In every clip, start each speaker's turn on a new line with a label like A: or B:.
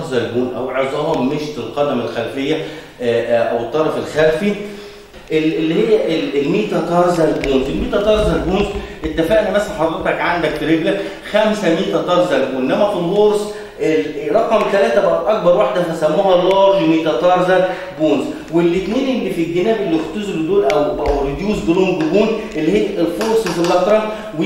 A: الميتاتارزال بون او عظام مشط القدم الخلفيه آه، آه، او الطرف الخلفي ال- اللي هي ال- الميتاتارزال بونز الميتاتارزال بونز اتفقنا مثلا حضرتك عندك في رجلك 5 ميتاتارزال بون انما في الهورس ال- رقم ثلاثة بقت أكبر واحدة فسموها لارج ميتاتارزال بونز والاثنين اللي في الجناب اللي اختزلوا دول أو بقوا ريديوس لونج بون اللي هي الفورسز اللاترال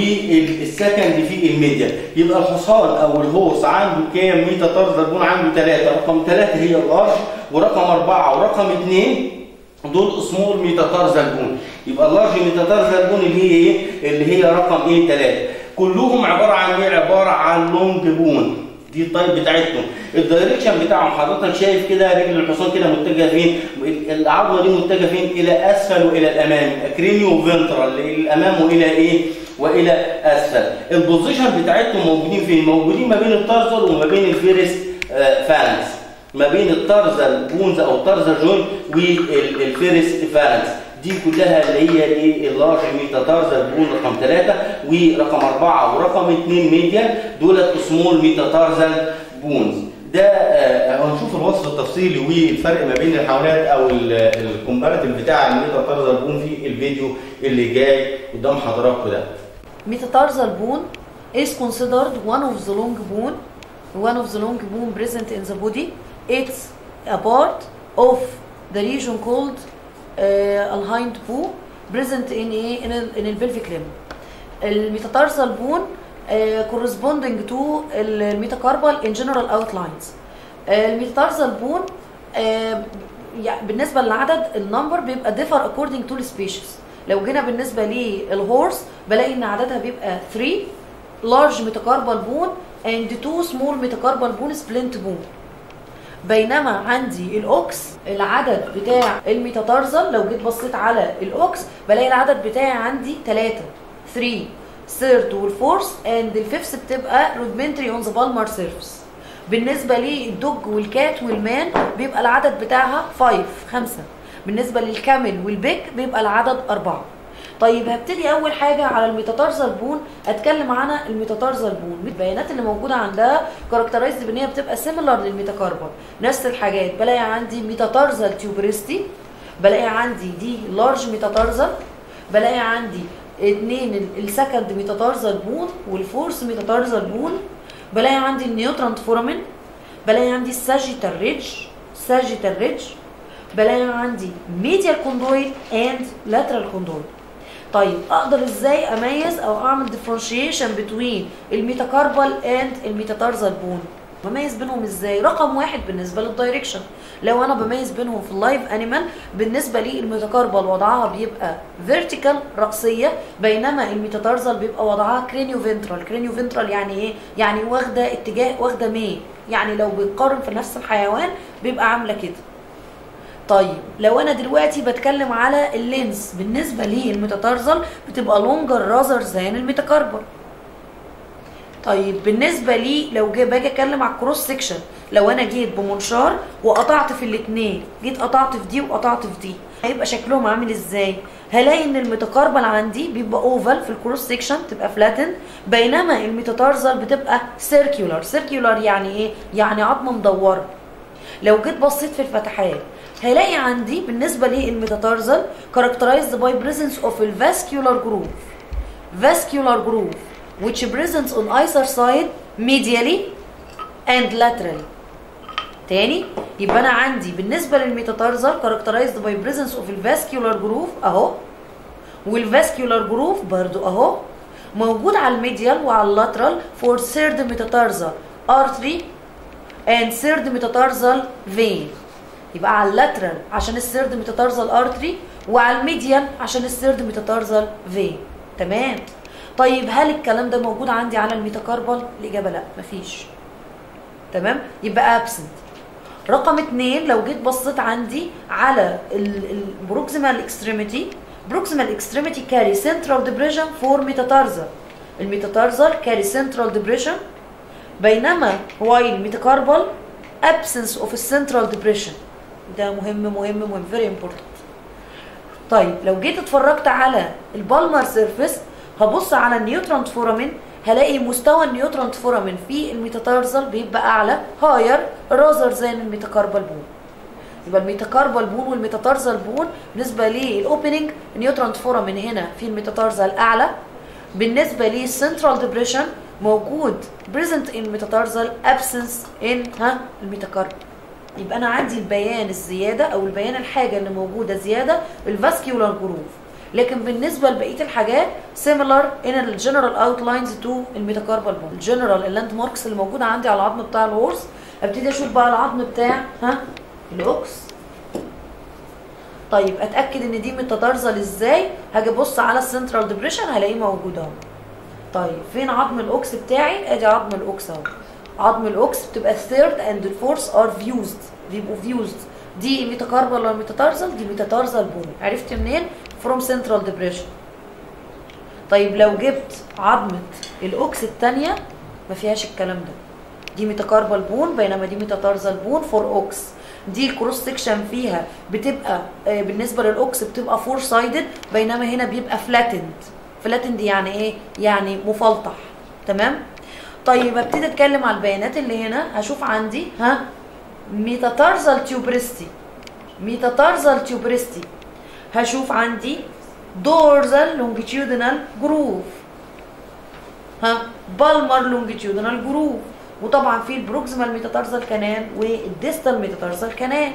A: والسكند في الميديا يبقى الحصان أو الهورس عنده كام ميتاتارزال بون عنده ثلاثة رقم ثلاثة هي اللارج ورقم أربعة ورقم اثنين دول سمول ميتاتارزال بون يبقى اللارج ميتاتارزال بون اللي هي ايه اللي هي رقم ايه 3 كلهم عباره عن ايه عباره عن لونج بون دي الطيب بتاعتهم الدايركشن بتاعهم حضرتك شايف كده رجل الحصان كده متجهه فين العظمه دي متجهه فين الى اسفل والى الامام كرينيو فنترال الامام والى ايه والى اسفل البوزيشن بتاعتهم موجودين فين موجودين ما بين التارزل وما بين الفيرست فالانس ما بين التارزل بونز او التارزل جوينت والفيرست فالانس دي كلها اللي هي ايه اللارج ميتاتارزل بون رقم 3 ورقم 4 ورقم 2 ميديان دولت سمول ميتاتارزل بونز ده آه، هنشوف الوصف التفصيلي والفرق ما بين الحيوانات او الكومباراتيف بتاع الميتاتارزل بون في الفيديو اللي جاي قدام حضراتكم ده
B: Metatarsal bone is considered one of the long bone, one of the long bone present in the body. It's a part of the region called uh, الهايند بو present in a, in, a, in a pelvic limb. الميتاتارسال بون uh, corresponding to الميتاكاربال in general outlines. Uh, الميتاتارسال بون uh, يعني بالنسبه للعدد النمبر بيبقى differ according to the species. لو جينا بالنسبه للهورس بلاقي ان عددها بيبقى 3 large metacarpal bone and 2 small metacarpal bone splint bone بينما عندي الاوكس العدد بتاع الميتاتارزل لو جيت بصيت على الاوكس بلاقي العدد بتاعي عندي 3 3 third والفورث and الفيفث بتبقى rudimentary on the palmar surface بالنسبه للدوج والكات والمان بيبقى العدد بتاعها 5 5 بالنسبه للكامل والبيك بيبقى العدد 4 طيب هبتدي اول حاجه على الميتاتارزال بون اتكلم عن الميتاتارزال بون البيانات اللي موجوده عندها كاركترايزد بان هي بتبقى سيميلار للميتاكاربون نفس الحاجات بلاقي عندي ميتاتارزال تيوبريستي بلاقي عندي دي لارج ميتاتارزال بلاقي عندي اتنين السكند ميتاتارزال بون والفورس ميتاتارزال بون بلاقي عندي النيوترانت فورامين بلاقي عندي الساجيتال ريدج ساجيتال ريدج بلاقي عندي ميديال كوندويل اند لاترال كوندويل طيب اقدر ازاي اميز او اعمل ديفرنشيشن بتوين الميتاكاربال اند الميتاتارزال بون بميز بينهم ازاي رقم واحد بالنسبه للدايركشن لو انا بميز بينهم في اللايف انيمال بالنسبه للميتاكاربال وضعها بيبقى فيرتيكال راسيه بينما الميتاتارزال بيبقى وضعها كرينيو فنترال كرينيو فنترال يعني ايه يعني واخده اتجاه واخده ميل يعني لو بنقارن في نفس الحيوان بيبقى عامله كده طيب لو انا دلوقتي بتكلم على اللينس بالنسبه للميتاتارزل بتبقى لونجر رازر زان الميتاكاربال طيب بالنسبه لي لو جي باجي اتكلم على الكروس سيكشن لو انا جيت بمنشار وقطعت في الاثنين جيت قطعت في دي وقطعت في دي هيبقى شكلهم عامل ازاي هلاقي ان الميتاكاربال عندي بيبقى اوفال في الكروس سيكشن تبقى فلاتن بينما الميتاتارزل بتبقى سيركيولار سيركيولار يعني ايه يعني عظمه مدوره لو جيت بصيت في الفتحات هلاقي عندي بالنسبه للميتاتارزل characterized by presence of a vascular groove vascular groove which presents on either side medially and laterally تاني يبقى انا عندي بالنسبه للميتاتارزل characterized by presence of a vascular groove اهو والفاسكيولار جروف برضو اهو موجود على الميديال وعلى اللاترال for third metatarsal artery and third metatarsal vein يبقى على اللاترال عشان السيرد ميتاتارزال ارتري وعلى الميديال عشان السيرد ميتاتارزال فين تمام طيب هل الكلام ده موجود عندي على الميتاكاربال الاجابه لا مفيش تمام يبقى ابسنت رقم اتنين لو جيت بصيت عندي على البروكسيمال اكستريميتي بروكسيمال اكستريميتي كاري سنترال ديبريشن فور ميتاتارزال الميتاتارزال كاري سنترال ديبريشن بينما وايل ميتاكاربال absence of a central depression ده مهم مهم مهم very important طيب لو جيت اتفرجت على البالمر سيرفيس هبص على النيوترانت فورامين هلاقي مستوى النيوترانت فورامين في الميتاتارزال بيبقى اعلى هاير راذر ذان الميتاكاربال بون يبقى الميتاكاربال بون والميتاتارزال بون بالنسبه للاوبننج نيوترانت فورامين هنا في الميتاتارزال اعلى بالنسبه للسنترال ديبريشن موجود بريزنت ان ميتاتارزال ابسنس ان ها الميتاكاربال يبقى انا عندي البيان الزياده او البيان الحاجه اللي موجوده زياده الفاسكيولار جروف لكن بالنسبه لبقيه الحاجات سيميلر ان الجنرال اوتلاينز تو الميتاكاربال بون الجنرال اللاند ماركس اللي موجوده عندي على العظم بتاع الهورس ابتدي اشوف بقى العظم بتاع ها الاوكس طيب اتاكد ان دي متترزل ازاي هاجي ابص على السنترال ديبريشن هلاقيه موجود اهو طيب فين عظم الاوكس بتاعي ادي عظم الاوكس اهو عظم الاوكس بتبقى الثيرد اند الفورث ار فيوزد بيبقوا فيوزد دي ميتاكاربال ولا ميتاتارزل دي ميتاتارزل بون عرفت منين فروم سنترال ديبريشن طيب لو جبت عظمه الاوكس الثانيه ما فيهاش الكلام ده دي ميتاكاربال بون بينما دي ميتاتارزل بون فور اوكس دي الكروس سكشن فيها بتبقى آه، بالنسبه للاوكس بتبقى فور سايدد بينما هنا بيبقى فلاتند فلاتند يعني ايه يعني مفلطح تمام طيب ابتدي اتكلم على البيانات اللي هنا هشوف عندي ها ميتاتارزال تيوبريستي ميتاتارزال تيوبريستي هشوف عندي دورزال لونجيتيودينال جروف ها بالمر لونجيتيودينال جروف وطبعا في البروكسيمال ميتاتارزال كانال والديستال ميتاتارزال كانال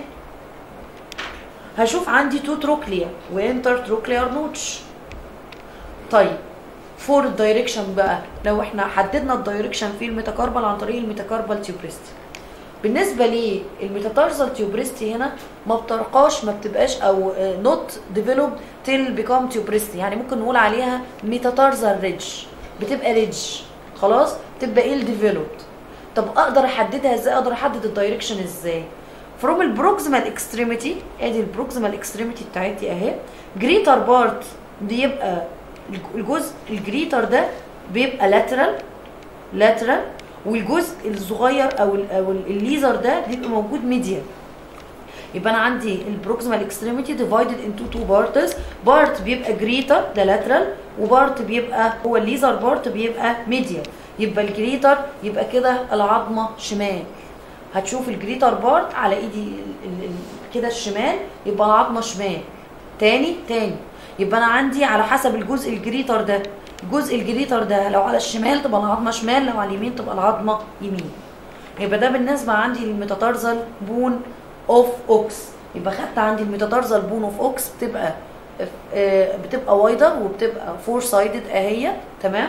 B: هشوف عندي تو تروكليا وانتر تروكليار نوتش طيب فور الدايركشن بقى لو احنا حددنا الدايركشن في الميتاكاربال عن طريق الميتاكاربال تيوبريستي بالنسبه للميتاتارزال تيوبريستي هنا ما بترقاش ما بتبقاش او نوت ديفلوب تيل بيكام تيوبريستي يعني ممكن نقول عليها ميتاتارزال ريدج بتبقى ريدج خلاص تبقى ايه ديفلوبد طب اقدر احددها ازاي اقدر احدد الدايركشن ازاي فروم البروكسيمال اكستريميتي ادي البروكسيمال اكستريميتي بتاعتي اهي جريتر بارت بيبقى الجزء الجريتر ده بيبقى لاترال لاترال والجزء الصغير او ال او ال- الليزر ده بيبقى موجود ميديال يبقى انا عندي البروكسيمال اكستريميتي ديفايدد انتو تو بارتس بارت بيبقى جريتر ده لاترال وبارت بيبقى هو الليزر بارت بيبقى ميديال يبقى الجريتر يبقى كده العظمه شمال هتشوف الجريتر بارت على ايدي ال- ال- ال- كده الشمال يبقى العظمه شمال تاني تاني يبقى انا عندي على حسب الجزء الجريتر ده الجزء الجريتر ده لو على الشمال تبقى العظمه شمال لو على اليمين تبقى العظمه يمين يبقى ده بالنسبه عندي للميتاتارزال بون اوف اوكس يبقى خدت عندي الميتاتارزال بون اوف اوكس بتبقى آه، بتبقى وايدر وبتبقى فور سايدد اهي تمام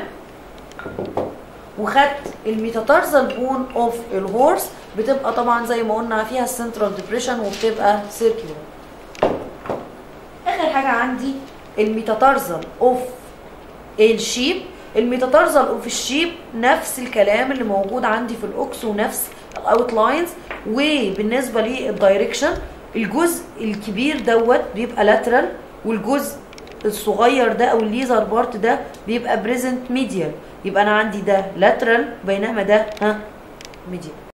B: وخدت الميتاتارزال بون اوف الهورس بتبقى طبعا زي ما قلنا فيها السنترال ديبريشن وبتبقى سيركيولار اخر حاجه عندي الميتاتارزال اوف الشيب الميتاتارزال اوف الشيب نفس الكلام اللي موجود عندي في الاوكس ونفس الاوتلاينز وبالنسبه للدايركشن الجزء الكبير دوت بيبقى لاترال والجزء الصغير ده او الليزر بارت ده بيبقى بريزنت ميديال يبقى انا عندي ده لاترال بينما ده ها ميديال